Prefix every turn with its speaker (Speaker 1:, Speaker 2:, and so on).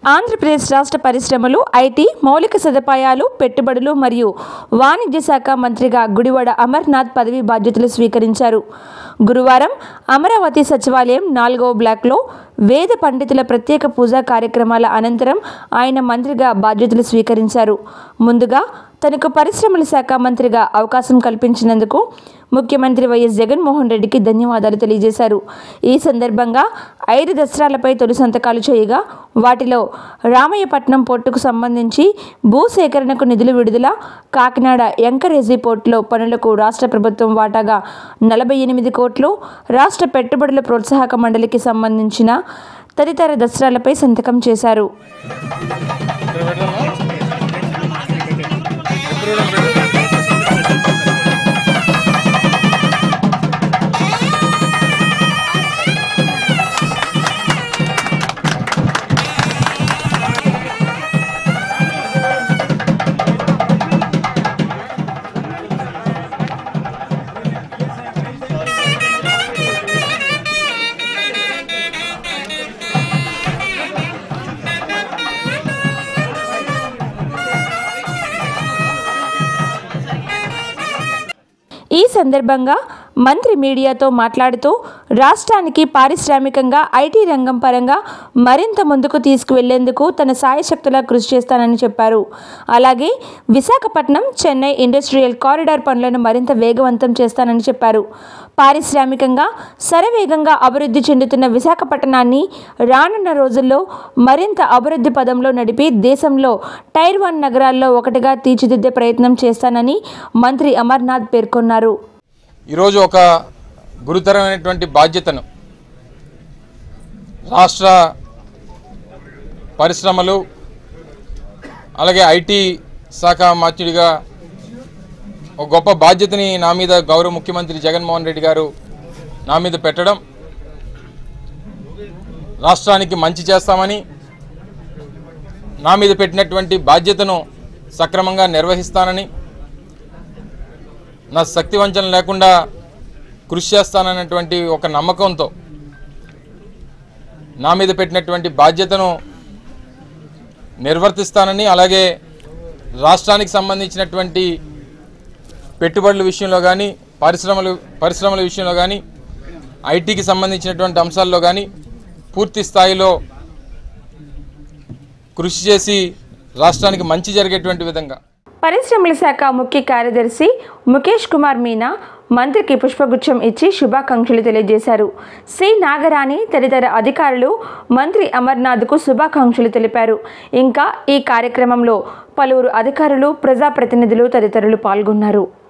Speaker 1: ఆంధ్రప్రదేశ్ రాష్ట్ర పరిశ్రమలు ఐటీ మౌలిక సదుపాయాలు పెట్టుబడులు మరియు వాణిజ్య శాఖ మంత్రిగా గుడివాడ అమర్నాథ్ పదవి బాధ్యతలు స్వీకరించారు గురువారం అమరావతి సచివాలయం నాలుగవ బ్లాక్లో వేద పండితుల ప్రత్యేక పూజా కార్యక్రమాల అనంతరం ఆయన మంత్రిగా బాధ్యతలు స్వీకరించారు ముందుగా తనకు పరిశ్రమల శాఖ మంత్రిగా అవకాశం కల్పించినందుకు ముఖ్యమంత్రి వైఎస్ జగన్మోహన్ రెడ్డికి ధన్యవాదాలు తెలియజేశారు ఈ సందర్భంగా ఐదు దసరాలపై తొలి సంతకాలు చేయగా వాటిలో రామయ్యపట్నం పోర్టుకు సంబంధించి భూసేకరణకు నిధులు విడుదల కాకినాడ ఎంకరేజీ పోర్టులో పనులకు రాష్ట్ర ప్రభుత్వం వాటాగా నలభై ఎనిమిది కోట్లు రాష్ట్ర పెట్టుబడుల ప్రోత్సాహక మండలికి సంబంధించిన తదితర దసరాలపై సంతకం చేశారు ఈ సందర్భంగా మంత్రి మీడియాతో మాట్లాడుతూ రాష్ట్రానికి పారిశ్రామికంగా ఐటీ రంగం పరంగా మరింత ముందుకు తీసుకువెళ్లేందుకు తన సాయశక్తులా కృషి చేస్తానని చెప్పారు అలాగే విశాఖపట్నం చెన్నై ఇండస్ట్రియల్ కారిడార్ పనులను మరింత వేగవంతం చేస్తానని చెప్పారు పారిశ్రామికంగా శరవేగంగా అభివృద్ధి చెందుతున్న విశాఖపట్నాన్ని రానున్న రోజుల్లో మరింత అభివృద్ధి పదంలో నడిపి దేశంలో టైర్ వన్ నగరాల్లో ఒకటిగా తీర్చిదిద్దే ప్రయత్నం చేస్తానని మంత్రి అమర్నాథ్ పేర్కొన్నారు
Speaker 2: ఈరోజు ఒక గురుతరమైనటువంటి బాధ్యతను రాష్ట్ర పరిశ్రమలు అలాగే ఐటీ శాఖ మాత్యుడిగా ఒక గొప్ప బాధ్యతని నా మీద గౌరవ ముఖ్యమంత్రి జగన్మోహన్ రెడ్డి గారు నా మీద పెట్టడం రాష్ట్రానికి మంచి చేస్తామని నా మీద పెట్టినటువంటి బాధ్యతను సక్రమంగా నిర్వహిస్తానని నా శక్తి వంచన లేకుండా కృషి చేస్తానన్నటువంటి ఒక నమ్మకంతో నా మీద పెట్టినటువంటి బాధ్యతను నిర్వర్తిస్తానని అలాగే రాష్ట్రానికి సంబంధించినటువంటి పెట్టుబడుల విషయంలో కానీ పరిశ్రమలు పరిశ్రమల విషయంలో కానీ ఐటీకి సంబంధించినటువంటి అంశాల్లో కానీ పూర్తి స్థాయిలో కృషి చేసి రాష్ట్రానికి మంచి జరిగేటువంటి విధంగా
Speaker 1: పరిశ్రమల శాఖ ముఖ్య కార్యదర్శి ముఖేష్ కుమార్ మీనా మంత్రికి పుష్పగుచ్చం ఇచ్చి శుభాకాంక్షలు తెలియజేశారు సి నాగరాణి తదితర అధికారులు మంత్రి అమర్నాథ్కు శుభాకాంక్షలు తెలిపారు ఇంకా ఈ కార్యక్రమంలో పలువురు అధికారులు ప్రజాప్రతినిధులు తదితరులు పాల్గొన్నారు